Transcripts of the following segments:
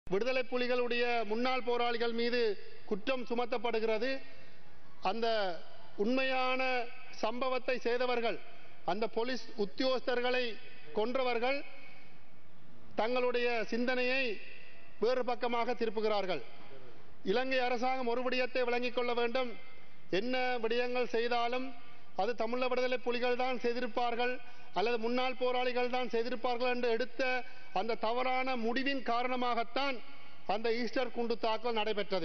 விடுதலை புலிகளுடைய முன்னாள் போராளிகள் மீது குற்றம் சுமத்தப்படுகிறது அந்த உண்மையான சம்பவத்தை செய்தவர்கள் அந்த போலீஸ் உத்தியோகஸ்தர்களை கொன்றவர்கள் தங்களுடைய சிந்தனையை வேறு பக்கமாக திருப்புகிறார்கள் இலங்கை அரசாங்கம் ஒரு விடயத்தை விளங்கிக் கொள்ள வேண்டும் என்ன விடயங்கள் செய்தாலும் அது தமிழ விடுதலை புலிகள் தான் செய்திருப்பார்கள் அல்லது முன்னாள் போராளிகள் தான் செய்திருப்பார்கள் என்று எடுத்த அந்த தவறான முடிவின் காரணமாகத்தான் அந்த ஈஸ்டர் குண்டு தாக்கல் நடைபெற்றது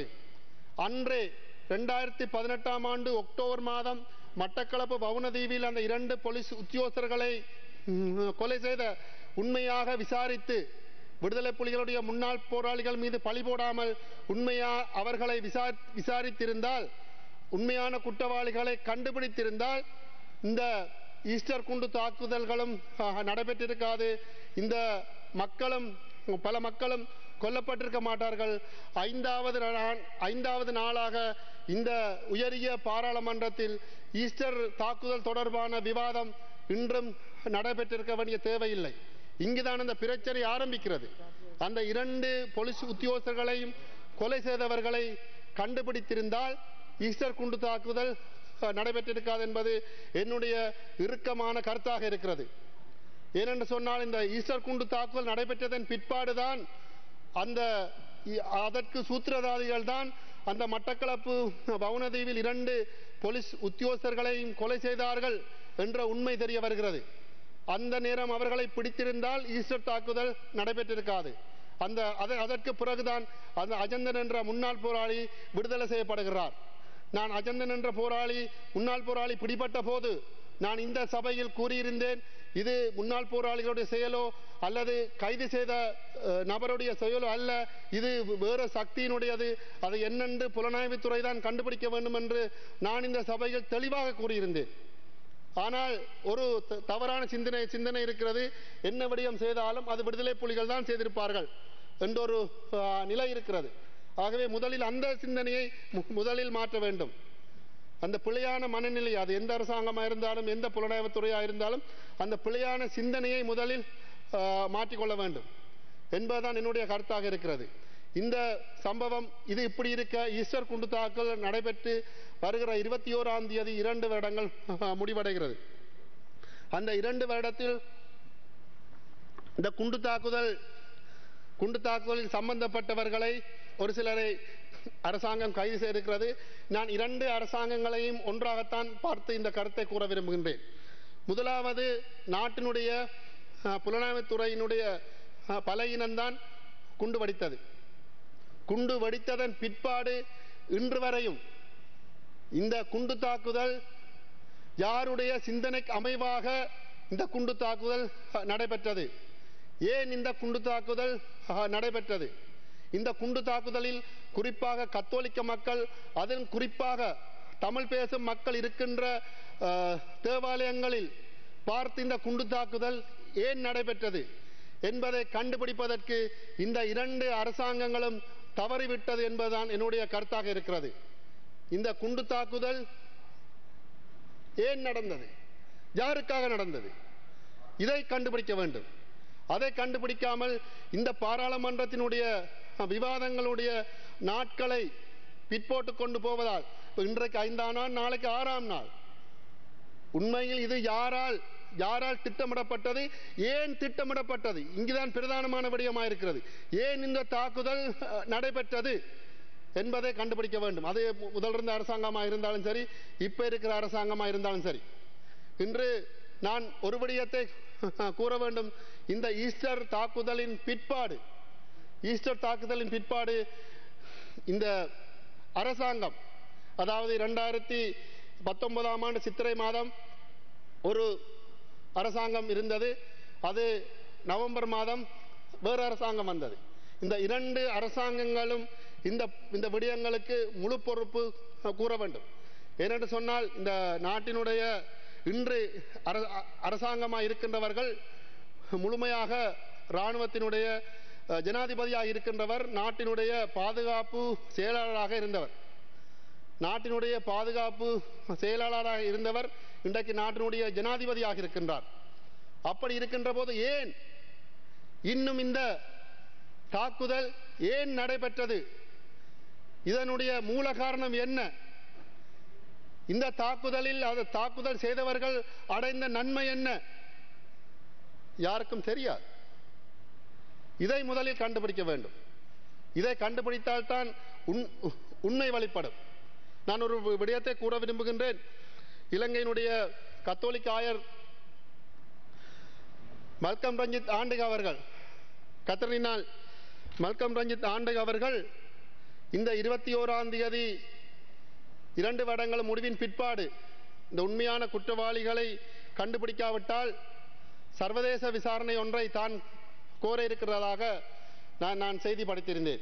அன்றே ரெண்டாயிரத்தி பதினெட்டாம் ஆண்டு அக்டோபர் மாதம் மட்டக்களப்பு வவுனதீவில் அந்த இரண்டு போலீஸ் உத்தியோகஸ்தர்களை ம், கொலை செய்த உண்மையாக விசாரித்து விடுதலை புலிகளுடைய முன்னாள் போராளிகள் மீது பழி போடாமல் உண்மையா அவர்களை விசாரி விசாரித்திருந்தால் உண்மையான குற்றவாளிகளை கண்டுபிடித்திருந்தால் இந்த ஈஸ்டர் குண்டு தாக்குதல்களும் ஆஹ், நடைபெற்றிருக்காது இந்த மக்களும் பல மக்களும் கொல்லப்பட்டிருக்க மாட்டார்கள் ஐந்தாவது நா- ஐந்தாவது நாளாக இந்த உயரிய பாராளுமன்றத்தில் ஈஸ்டர் தாக்குதல் தொடர்பான விவாதம் இன்றும் நடைபெற்றிருக்க வேண்டிய தேவையில்லை இங்குதான் அந்த பிரச்சனை ஆரம்பிக்கிறது அந்த இரண்டு போலீஸ் உத்தியோகஸ்தர்களையும் கொலை செய்தவர்களை கண்டுபிடித்திருந்தால் ஈஸ்டர் குண்டு தாக்குதல் அஹ், நடைபெற்றிருக்காது என்பது என்னுடைய இறுக்கமான கருத்தாக இருக்கிறது ஏனென்று சொன்னால் இந்த ஈஸ்டர் குண்டு தாக்குதல் நடைபெற்றதன் பிற்பாடுதான் அந்த இ- அதற்கு சூத்திரதாரிகள் தான் அந்த மட்டக்களப்பு வவுனதீவில் இரண்டு போலீஸ் உத்தியோகஸ்தர்களையும் கொலை செய்தார்கள் என்ற உண்மை தெரிய வருகிறது அந்த நேரம் அவர்களை பிடித்திருந்தால் ஈஸ்டர் தாக்குதல் நடைபெற்றிருக்காது அந்த அத- அதற்கு பிறகுதான் அந்த அஜந்தன் என்ற முன்னாள் போராளி விடுதலை செய்யப்படுகிறார் நான் அஜந்தன் என்ற போராளி முன்னாள் போராளி பிடிபட்ட போது நான் இந்த சபையில் கூறியிருந்தேன் இது முன்னாள் போராளிகளுடைய செயலோ அல்லது கைது செய்த அஹ், நபருடைய செயலோ அல்ல இது வேறு சக்தியினுடையது அதை என்னென்று புலனாய்வுத்துறை தான் கண்டுபிடிக்க வேண்டும் என்று நான் இந்த சபையில் தெளிவாக கூறியிருந்தேன் ஆனால் ஒரு த- தவறான சிந்தனை சிந்தனை இருக்கிறது என்ன விடயம் செய்தாலும் அது விடுதலை புலிகள் தான் செய்திருப்பார்கள் என்ற ஒரு ஆ, நிலை இருக்கிறது ஆகவே முதலில் அந்த சிந்தனையை மு- முதலில் மாற்ற வேண்டும் அந்த பிழையான மனநிலை அது எந்த அரசாங்கமாக இருந்தாலும் எந்த புலனாய்வுத்துறையாக இருந்தாலும் அந்த பிழையான சிந்தனையை முதலில் ஆ, மாற்றிக்கொள்ள வேண்டும் என்பதுதான் என்னுடைய கருத்தாக இருக்கிறது இந்த சம்பவம் இது இப்படி இருக்க ஈஸ்டர் குண்டு தாக்கல் நடைபெற்று வருகிற இருபத்தி ஓராம் தேதி இரண்டு வருடங்கள் முடிவடைகிறது அந்த இரண்டு வருடத்தில் இந்த குண்டு தாக்குதல் குண்டு தாக்குதலில் சம்பந்தப்பட்டவர்களை ஒரு சிலரை அரசாங்கம் கைது செய்திருக்கிறது நான் இரண்டு அரசாங்கங்களையும் ஒன்றாகத்தான் பார்த்து இந்த கருத்தை கூற விரும்புகின்றேன் முதலாவது நாட்டினுடைய அஹ், புலனாய்வுத்துறையினுடைய அஹ், பலகீனம்தான் குண்டு வெடித்தது குண்டு வெடித்ததன் பிற்பாடு இன்று வரையும் இந்த குண்டு தாக்குதல் யாருடைய சிந்தனைக்கு அமைவாக இந்த குண்டு தாக்குதல் அஹ், நடைபெற்றது ஏன் இந்த குண்டு தாக்குதல் அஹ், நடைபெற்றது இந்த குண்டு தாக்குதலில் குறிப்பாக கத்தோலிக்க மக்கள் அதன் குறிப்பாக தமிழ் பேசும் மக்கள் இருக்கின்ற அஹ், தேவாலயங்களில் பார்த்து இந்த குண்டு தாக்குதல் ஏன் நடைபெற்றது என்பதை கண்டுபிடிப்பதற்கு இந்த இரண்டு அரசாங்கங்களும் தவறிவிட்டது என்பதுதான் என்னுடைய கருத்தாக இருக்கிறது இந்த குண்டு தாக்குதல் ஏன் நடந்தது யாருக்காக நடந்தது இதை கண்டுபிடிக்க வேண்டும் அதை கண்டுபிடிக்காமல் இந்த பாராளுமன்றத்தினுடைய அஹ், விவாதங்களுடைய நாட்களை பிற்போட்டு கொண்டு போவதால் இப்ப இன்றைக்கு ஐந்தாம் நாள் நாளைக்கு ஆறாம் நாள் உண்மையில் இது யாரால் யாரால் திட்டமிடப்பட்டது ஏன் திட்டமிடப்பட்டது இங்குதான் பிரதானமான விடயமாயிருக்கிறது ஏன் இந்த தாக்குதல் அஹ், நடைபெற்றது என்பதை கண்டுபிடிக்க வேண்டும் அது மு- முதல் இருந்த அரசாங்கமாக இருந்தாலும் சரி இப்ப இருக்கிற அரசாங்கமாக இருந்தாலும் சரி இன்று நான் ஒரு விடயத்தை கூற வேண்டும் இந்த ஈஸ்டர் தாக்குதலின் பிற்பாடு ஈஸ்டர் தாக்குதலின் பிற்பாடு இந்த அரசாங்கம் அதாவது இரண்டாயிரத்தி பத்தொன்பதாம் ஆண்டு சித்திரை மாதம் ஒரு அரசாங்கம் இருந்தது அது நவம்பர் மாதம் வேறு அரசாங்கம் வந்தது இந்த இரண்டு அரசாங்கங்களும் இந்த இந்த விடயங்களுக்கு முழு பொறுப்பு கூற வேண்டும் ஏனென்று சொன்னால் இந்த நாட்டினுடைய இன்று அர- அரசாங்கமாக இருக்கின்றவர்கள் முழுமையாக இராணுவத்தினுடைய அஹ், ஜனாதிபதியாக இருக்கின்றவர் நாட்டினுடைய பாதுகாப்பு செயலாளராக இருந்தவர் நாட்டினுடைய பாதுகாப்பு செயலாளராக இருந்தவர் இன்றைக்கு நாட்டினுடைய ஜனாதிபதியாக இருக்கின்றார் அப்படி இருக்கின்ற போது ஏன் இன்னும் இந்த தாக்குதல் ஏன் நடைபெற்றது இதனுடைய மூல காரணம் என்ன இந்த தாக்குதலில் அது தாக்குதல் செய்தவர்கள் அடைந்த நன்மை என்ன யாருக்கும் தெரியாது இதை முதலில் கண்டுபிடிக்க வேண்டும் இதை கண்டுபிடித்தால்தான் உண்- உண்மை வெளிப்படும் நான் ஒரு வி- விடயத்தை கூற விரும்புகின்றேன் இலங்கையினுடைய கத்தோலிக்க ஆயர் மல்கம் ரஞ்சித் ஆண்டுக அவர்கள் கத்தரினால் மல்கம் ரஞ்சித் ஆண்டுக அவர்கள் இந்த இருபத்தி ஓராம் தேதி இரண்டு வருடங்கள் முடிவின் பிற்பாடு இந்த உண்மையான குற்றவாளிகளை கண்டுபிடிக்காவிட்டால் சர்வதேச விசாரணை ஒன்றை தான் கோர இருக்கிறதாக நான் நான் செய்தி படித்திருந்தேன்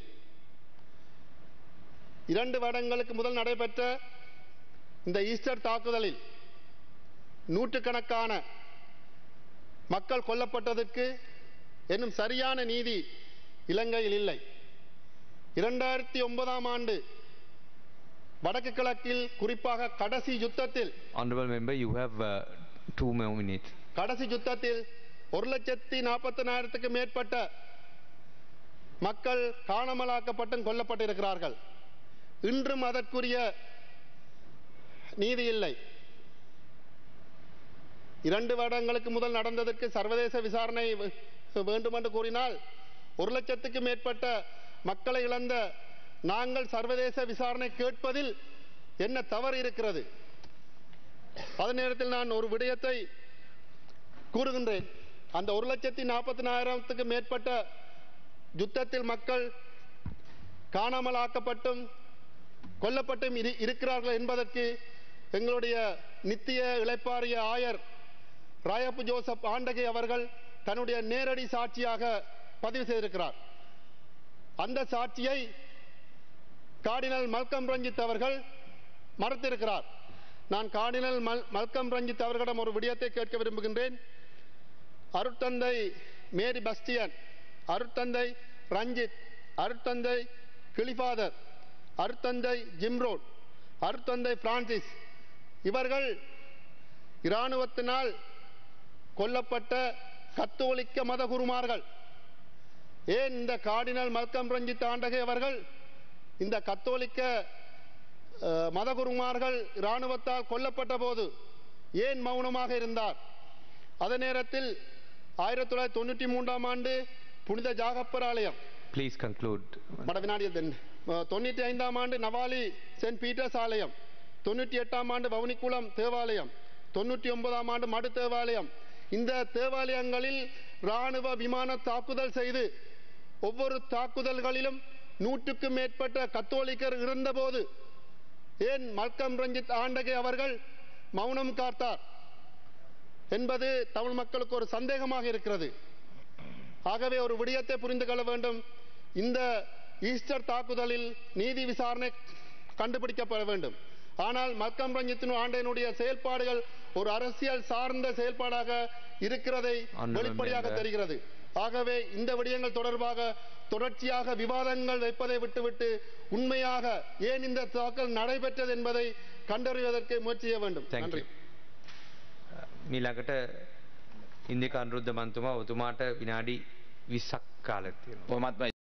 இரண்டு வருடங்களுக்கு முதல் நடைபெற்ற இந்த ஈஸ்டர் தாக்குதலில் நூற்றுக்கணக்கான மக்கள் கொல்லப்பட்டதற்கு என்னும் சரியான நீதி இலங்கையில் இல்லை இரண்டாயிரத்தி ஒன்பதாம் ஆண்டு வடக்கு கிழக்கில் குறிப்பாக கடைசி யுத்தத்தில் Honorable member, you have uh, two more minutes. கடைசி யுத்தத்தில் ஒரு லட்சத்தி நாற்பத்தினாயிரத்துக்கு மேற்பட்ட மக்கள் காணாமலாக்கப்பட்டும் கொல்லப்பட்டிருக்கிறார்கள் இன்றும் அதற்குரிய நீதி இல்லை இரண்டு வருடங்களுக்கு முதல் நடந்ததற்கு சர்வதேச விசாரணை வே- வேண்டும் என்று கூறினால் ஒரு லட்சத்துக்கு மேற்பட்ட மக்களை இழந்த நாங்கள் சர்வதேச விசாரணை கேட்பதில் என்ன தவறு இருக்கிறது அதே நேரத்தில் நான் ஒரு விடயத்தை கூறுகின்றேன் அந்த ஒரு லட்சத்தி நாற்பத்தினாயிரத்துக்கு மேற்பட்ட யுத்தத்தில் மக்கள் காணாமல் ஆக்கப்பட்டும் கொல்லப்பட்டும் இரு- இருக்கிறார்கள் என்பதற்கு எங்களுடைய நித்திய இளைப்பாறிய ஆயர் ராயப்பு ஜோசப் ஆண்டகை அவர்கள் தன்னுடைய நேரடி சாட்சியாக பதிவு செய்திருக்கிறார் அந்த சாட்சியை கார்டினல் மல்கம் ரஞ்சித் அவர்கள் மறுத்திருக்கிறார் நான் கார்டினல் மல் மல்கம் ரஞ்சித் அவர்களிடம் ஒரு விடயத்தை கேட்க விரும்புகின்றேன் அருட்தந்தை மேரி பஸ்டியன் அருட்தந்தை ரஞ்சித் அருட்தந்தை கிளிஃபாதர் அருட்தந்தை ஜிம்ரோட் அருட்தந்தை பிரான்சிஸ் இவர்கள் இராணுவத்தினால் கொல்லப்பட்ட கத்தோலிக்க மத குருமார்கள் ஏன் இந்த கார்டினல் மல்கம் ரஞ்சித் ஆண்டகை அவர்கள் இந்த கத்தோலிக்க அஹ், மதகுருமார்கள் இராணுவத்தால் கொல்லப்பட்ட போது ஏன் மௌனமாக இருந்தார் அதே நேரத்தில் ஆயிரத்தி தொள்ளாயிரத்தி தொண்ணூற்றி மூன்றாம் ஆண்டு புனித ஜாகப்பர் ஆலயம் Please conclude. மட வினாடியதன் தொண்ணூற்றி ஐந்தாம் ஆண்டு நவாலி சென்ட் பீட்டர்ஸ் ஆலயம் தொண்ணூற்றி எட்டாம் ஆண்டு வவுனிக்குளம் தேவாலயம் தொண்ணூற்றி ஒன்பதாம் ஆண்டு மடு தேவாலயம் இந்த தேவாலயங்களில் இராணுவ விமான தாக்குதல் செய்து ஒவ்வொரு தாக்குதல்களிலும் நூற்றுக்கும் மேற்பட்ட கத்தோலிக்கர் இருந்தபோது ஏன் மல்கம் ரஞ்சித் ஆண்டகை அவர்கள் மௌனம் காத்தார் என்பது தமிழ் மக்களுக்கு ஒரு சந்தேகமாக இருக்கிறது ஆகவே ஒரு விடயத்தை புரிந்து கொள்ள வேண்டும் இந்த ஈஸ்டர் தாக்குதலில் நீதி விசாரணை கண்டுபிடிக்கப்பட வேண்டும் ஆனால் மல்கம் ரஞ்சித்தின் ஆண்டையினுடைய செயல்பாடுகள் ஒரு அரசியல் சார்ந்த செயல்பாடாக இருக்கிறதை Honourable வெளிப்படையாக member. தெரிகிறது ஆகவே இந்த விடயங்கள் தொடர்பாக தொடர்ச்சியாக விவாதங்கள் வைப்பதை விட்டுவிட்டு உண்மையாக ஏன் இந்த தாக்கல் நடைபெற்றது என்பதை கண்டறிவதற்கு முயற்சி செய்ய வேண்டும் Thank நன்றி you. මීළඟට ඉන්දික අනුරුද්ධ මන්තුමා ඔතුමාට විනාඩි 20ක් කාලයක් තියෙනවා. කොහොමත්ම